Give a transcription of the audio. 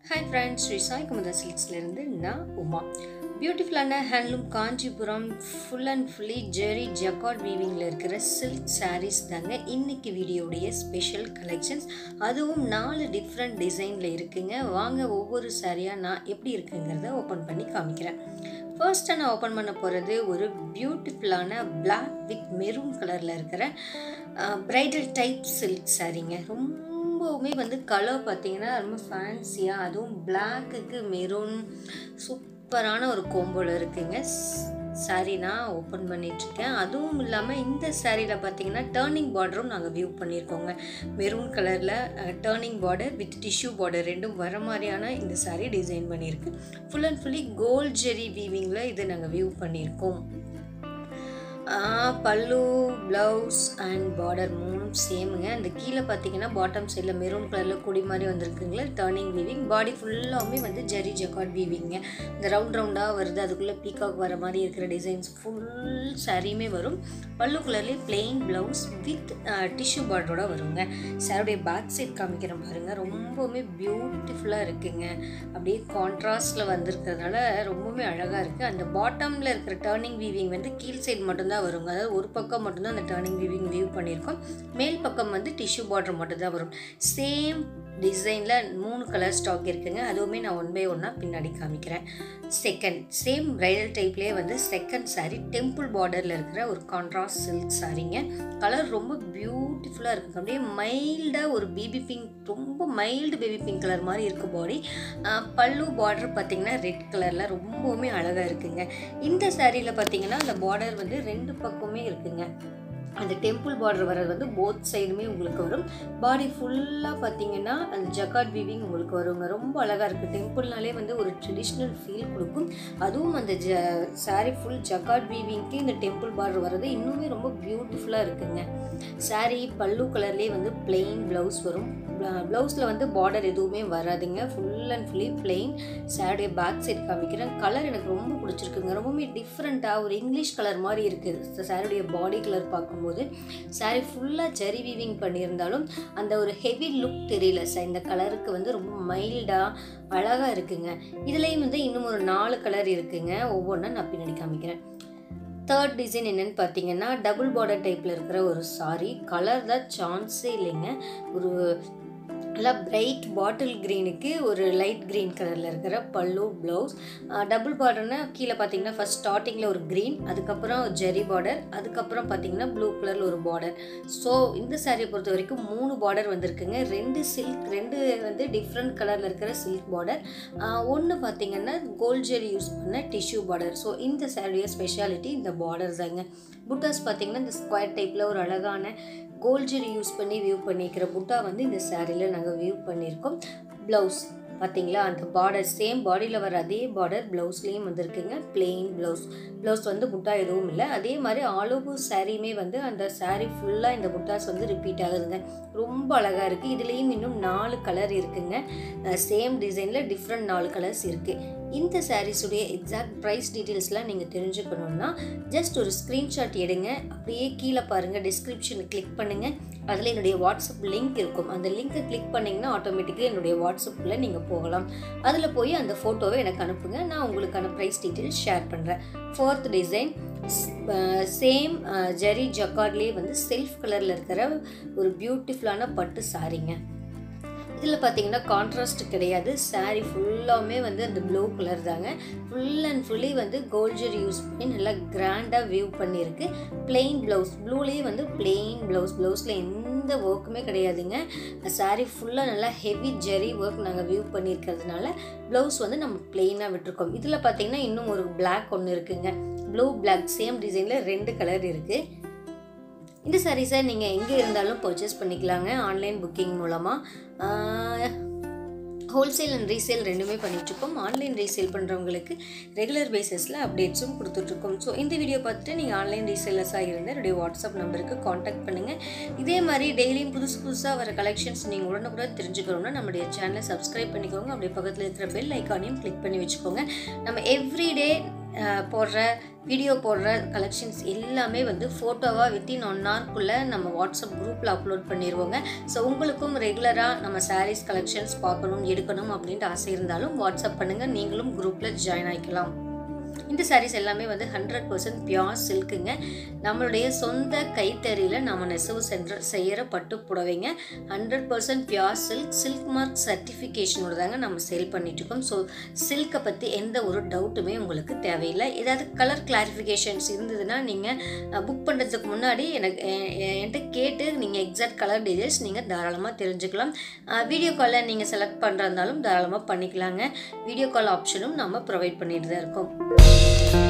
hi friends Sri Sai Kumudha சில்க்ஸ்லேருந்து நான் உமா பியூட்டிஃபுல்லான handloom Kanchipuram full and fully zari jacquard வீவிங்கில் இருக்கிற சில்க் சாரீஸ் தாங்க இன்னைக்கு வீடியோடைய ஸ்பெஷல் கலெக்ஷன்ஸ் அதுவும் நாலு டிஃப்ரெண்ட் டிசைனில் இருக்குங்க வாங்க ஒவ்வொரு சாரியாக நான் எப்படி இருக்குங்கிறத ஓப்பன் பண்ணி காமிக்கிறேன் ஃபர்ஸ்ட்டாக நான் ஓப்பன் பண்ண போகிறது ஒரு பியூட்டிஃபுல்லான பிளாக் வித் மெரூன் கலரில் இருக்கிற பிரைடல் டைப் சில்க் சாரீங்க ரொம்ப ரொம்பவுமே வந்து கலர் பார்த்தீங்கன்னா ரொம்ப ஃபேன்சியாக அதுவும் பிளாக்குக்கு மெரூன் சூப்பரான ஒரு கோம்போல இருக்குங்க சாரீ நான் ஓப்பன் பண்ணிகிட்ருக்கேன் அதுவும் இல்லாமல் இந்த சாரியில் பார்த்தீங்கன்னா டேர்னிங் பார்டரும் நாங்கள் வியூ பண்ணியிருக்கோங்க மெரூன் கலரில் turning border with tissue border ரெண்டும் வர மாதிரியான இந்த சாரீ டிசைன் பண்ணியிருக்கு full and fully gold zari வீவிங்கில் இது நாங்கள் வியூ பண்ணியிருக்கோம் பல்லு ப்ளவுஸ் அண்ட் பார்டர் மூணும் சேமுங்க அந்த கீழே பார்த்தீங்கன்னா பாட்டம் சைடில் மெரூன் கலரில் கொடி மாதிரி வந்திருக்குங்களா டேர்னிங் வீவிங் பாடி ஃபுல்லாகவுமே வந்து ஜரி ஜக்காட் வீவிங்க இந்த ரவுண்ட் ரவுண்டாக வருது அதுக்குள்ளே பீகாக் வர மாதிரி இருக்கிற டிசைன்ஸ் ஃபுல் சாரியுமே வரும் பல்லு கலர்லேயே பிளெயின் ப்ளவுஸ் வித் டிஷ்யூ பார்டரோட வருங்க சாரியுடைய பேக் சைட் காமிக்கிறேன் பாருங்கள் ரொம்பவுமே பியூட்டிஃபுல்லாக இருக்குங்க அப்படியே கான்ட்ராஸ்டில் வந்திருக்கிறதுனால ரொம்பவுமே அழகாக இருக்குது அந்த பாட்டமில் இருக்கிற டேர்னிங் வீவிங் வந்து கீழ் சைடு மட்டும்தான் தான் வருங்க அதாவது ஒரு பக்கம் மட்டும்தான் அந்த டேர்னிங் வியூவிங் வியூ பண்ணியிருக்கோம் மேல் பக்கம் வந்து டிஷ்யூ பார்டர் மட்டும் தான் வரும் சேம் டிசைனில் மூணு கலர் ஸ்டாக் இருக்குங்க அதுவுமே நான் ஒன் பை ஒன்னாக பின்னாடி காமிக்கிறேன் செகண்ட் சேம் பிரைடல் டைப்லேயே வந்து செகண்ட் சாரீ டெம்பிள் பார்டரில் இருக்கிற ஒரு கான்ட்ராஸ்ட் சில்க் சாரீங்க கலர் ரொம்ப பியூட்டிஃபுல்லாக இருக்குங்க அப்படியே மைல்டாக ஒரு பேபி பிங்க் ரொம்ப மைல்டு பேபி பிங்க் கலர் மாதிரி இருக்குது பாடி பல்லு பார்டர் பார்த்திங்கன்னா ரெட் கலரில் ரொம்பவுமே அழகாக இருக்குங்க இந்த சாரியில் பார்த்தீங்கன்னா அந்த பார்டர் வந்து ரெண்டு பக்கமே இருக்குங்க அந்த டெம்பிள் பார்டர் வர்றது வந்து போத் சைடுமே உங்களுக்கு வரும் பாடி ஃபுல்லாக பார்த்தீங்கன்னா அந்த ஜக்காட் வீவிங் உங்களுக்கு வருங்க ரொம்ப அழகாக இருக்குது டெம்பிள்னாலே வந்து ஒரு ட்ரெடிஷ்னல் ஃபீல் கொடுக்கும் அதுவும் அந்த ஜ சாரீ ஃபுல் ஜக்காட் வீவிங்க்கு இந்த டெம்பிள் பார்டர் வர்றது இன்னுமே ரொம்ப பியூட்டிஃபுல்லாக இருக்குங்க சாரீ பல்லு கலர்லேயே வந்து பிளெயின் ப்ளவுஸ் வரும் ப்ளவுஸில் வந்து பார்டர் எதுவுமே வராதுங்க ஃபுல் அண்ட் ஃபுல்லி பிளெயின் சாரியுடைய பேக் சைடு காமிக்கிறேன் கலர் எனக்கு ரொம்ப பிடிச்சிருக்குங்க ரொம்பவுமே டிஃப்ரெண்ட்டாக ஒரு இங்கிலீஷ் கலர் மாதிரி இருக்குது சாரியுடைய பாடி கலர் பார்க்கும்போது சாரீ ஃபுல்லாக ஜரி வீவிங் பண்ணியிருந்தாலும் அந்த ஒரு ஹெவி லுக் தெரியல இந்த கலருக்கு வந்து ரொம்ப மைல்டாக அழகாக இருக்குங்க இதுலேயும் வந்து இன்னும் ஒரு நாலு கலர் இருக்குங்க ஒவ்வொன்றா நான் பின்னாடி காமிக்கிறேன் தேர்ட் டிசைன் என்னென்னு பார்த்தீங்கன்னா டபுள் பார்டர் டைப்பில் இருக்கிற ஒரு சாரி கலர் தான் சான்ஸே இல்லைங்க ஒரு நல்லா பிரைட் பாட்டில் க்ரீனுக்கு ஒரு லைட் க்ரீன் கலரில் இருக்கிற பல்லு ப்ளவுஸ் டபுள் பார்டர்னா கீழே பார்த்தீங்கன்னா ஃபஸ்ட் ஸ்டார்டிங்கில் ஒரு க்ரீன் அதுக்கப்புறம் ஜெரி பார்டர் அதுக்கப்புறம் பார்த்தீங்கன்னா ப்ளூ கலரில் ஒரு பார்டர் ஸோ இந்த சாரியை பொறுத்த வரைக்கும் மூணு பார்டர் வந்திருக்குங்க ரெண்டு சில்க் ரெண்டு வந்து டிஃப்ரெண்ட் கலரில் இருக்கிற சில்க் பார்டர் ஒன்று பார்த்தீங்கன்னா கோல்ட் ஜெரி யூஸ் பண்ண டிஷ்யூ பார்டர் ஸோ இந்த சாரியோட ஸ்பெஷாலிட்டி இந்த பார்டர் தாங்க புட்டாஸ் பார்த்தீங்கன்னா இந்த ஸ்கொயர் டைப்பில் ஒரு அழகான கோல்ஜரி யூஸ் பண்ணி வியூ பண்ணிக்கிற புட்டா வந்து இந்த சாரியில் நாங்கள் வியூ பண்ணியிருக்கோம் ப்ளவுஸ் பார்த்தீங்களா அந்த பார்டர் சேம் பாடியில் வர அதே பார்டர் ப்ளவுஸ்லேயும் வந்திருக்குங்க பிளெயின் ப்ளவுஸ் ப்ளவுஸ் வந்து புட்டா எதுவும் இல்லை அதே மாதிரி ஆல் ஓவர் சாரியுமே வந்து அந்த சாரீ ஃபுல்லாக இந்த புட்டாஸ் வந்து ரிப்பீட் ஆகுதுங்க ரொம்ப அழகாக இருக்குது இதுலேயும் இன்னும் நாலு கலர் இருக்குங்க சேம் டிசைனில் டிஃப்ரெண்ட் நாலு கலர்ஸ் இருக்குது இந்த சாரீஸுடைய எக்ஸாக்ட் ப்ரைஸ் டீட்டெயில்ஸ்லாம் நீங்கள் தெரிஞ்சுக்கணுன்னா ஜஸ்ட் ஒரு ஸ்க்ரீன்ஷாட் எடுங்க அப்படியே கீழே பாருங்கள் டிஸ்கிரிப்ஷனை கிளிக் பண்ணுங்கள் அதில் என்னுடைய வாட்ஸ்அப் லிங்க் இருக்கும் அந்த லிங்க்கை கிளிக் பண்ணிங்கன்னா ஆட்டோமேட்டிக்காக என்னுடைய வாட்ஸ்அப்பில் நீங்கள் போகலாம் அதில் போய் அந்த ஃபோட்டோவை எனக்கு அனுப்புங்க நான் உங்களுக்கான ப்ரைஸ் டீட்டெயில்ஸ் ஷேர் பண்ணுறேன் ஃபோர்த் டிசைன் சேம் ஜெரி ஜக்கார்ட்லேயே வந்து செல்ஃப் கலரில் இருக்கிற ஒரு பியூட்டிஃபுல்லான பட்டு சாரிங்க இதில் பார்த்தீங்கன்னா கான்ட்ராஸ்ட் கிடையாது சாரீ ஃபுல்லாகவுமே வந்து அந்த ப்ளூ கலர் தாங்க ஃபுல் அண்ட் ஃபுல்லி வந்து கோல்ஜர் யூஸ் பண்ணி நல்லா கிராண்டாக வியூ பண்ணியிருக்கு பிளெயின் ப்ளவுஸ் ப்ளூலேயே வந்து பிளெயின் ப்ளவுஸ் ப்ளவுஸில் எந்த ஒர்க்குமே கிடையாதுங்க சாரீ ஃபுல்லாக நல்லா ஹெவி ஜெரி ஒர்க் நாங்கள் வியூ பண்ணியிருக்கிறதுனால ப்ளவுஸ் வந்து நம்ம பிளெயினாக விட்டுருக்கோம் இதில் பார்த்தீங்கன்னா இன்னும் ஒரு பிளாக் ஒன்று இருக்குங்க ப்ளூ பிளாக் சேம் டிசைனில் ரெண்டு கலர் இருக்குது இந்த சாரீஸை நீங்கள் எங்கே இருந்தாலும் பர்ச்சேஸ் பண்ணிக்கலாங்க ஆன்லைன் புக்கிங் மூலமாக ஹோல்சேல் அண்ட் ரீசேல் ரெண்டுமே பண்ணிகிட்ருக்கோம் ஆன்லைன் ரீசேல் பண்ணுறவங்களுக்கு ரெகுலர் பேசிஸில் அப்டேட்ஸும் கொடுத்துட்ருக்கோம் ஸோ இந்த வீடியோ பார்த்துட்டு நீங்கள் ஆன்லைன் ரீசேலர்ஸாக இருந்தால் என்னுடைய வாட்ஸ்அப் நம்பருக்கு காண்டாக்ட் பண்ணுங்கள் இதே மாதிரி டெய்லியும் புதுசு புதுசாக வர கலெக்ஷன்ஸ் நீங்கள் உடனுக்குடன் தெரிஞ்சுக்கணும்னா நம்மளுடைய சேனலை சப்ஸ்கிரைப் பண்ணிக்கோங்க அப்படியே பக்கத்தில் இருக்கிற பெல் ஐக்கானையும் கிளிக் பண்ணி வச்சுக்கோங்க நம்ம எவ்ரிடே அஹ், போடுற வீடியோ போடுற கலெக்ஷன்ஸ் எல்லாமே வந்து ஃபோட்டோவாக வித்தின் ஒன் ஹவர்க்குள்ளே நம்ம வாட்ஸ்அப் குரூப்பில் அப்லோட் பண்ணிடுவோங்க ஸோ உங்களுக்கும் ரெகுலராக நம்ம சாரீஸ் கலெக்ஷன்ஸ் பார்க்கணும் எடுக்கணும் அப்படின்ட்டு ஆசை இருந்தாலும் வாட்ஸ்அப் பண்ணுங்கள் நீங்களும் குரூப்பில் ஜாயின் ஆகிக்கலாம் இந்த சாரீஸ் எல்லாமே வந்து ஹண்ட்ரட் பர்சன்ட் பியோர் சில்க்குங்க நம்மளுடைய சொந்த கைத்தறியில் நம்ம நெசவு சென்ற செய்கிற பட்டு புடவைங்க hundred percent pure silk silk mark சர்டிஃபிகேஷனோட தாங்க நம்ம சேல் பண்ணிட்டு இருக்கோம் ஸோ சில்கை பற்றி எந்த ஒரு டவுட்டுமே உங்களுக்கு தேவையில்லை ஏதாவது கலர் கிளாரிஃபிகேஷன்ஸ் இருந்ததுன்னா நீங்கள் புக் பண்ணுறதுக்கு முன்னாடி எனக்கு எ- எ- என்கிட்ட கேட்டு நீங்கள் எக்ஸாக்ட் கலர் டீடைல்ஸ் நீங்கள் தாராளமாக தெரிஞ்சுக்கலாம் வீடியோ காலில் நீங்கள் செலக்ட் பண்ணுறதாலும் தாராளமாக பண்ணிக்கலாங்க வீடியோ கால் ஆப்ஷனும் நம்ம ப்ரொவைட் பண்ணிட்டு தான் இருக்கோம்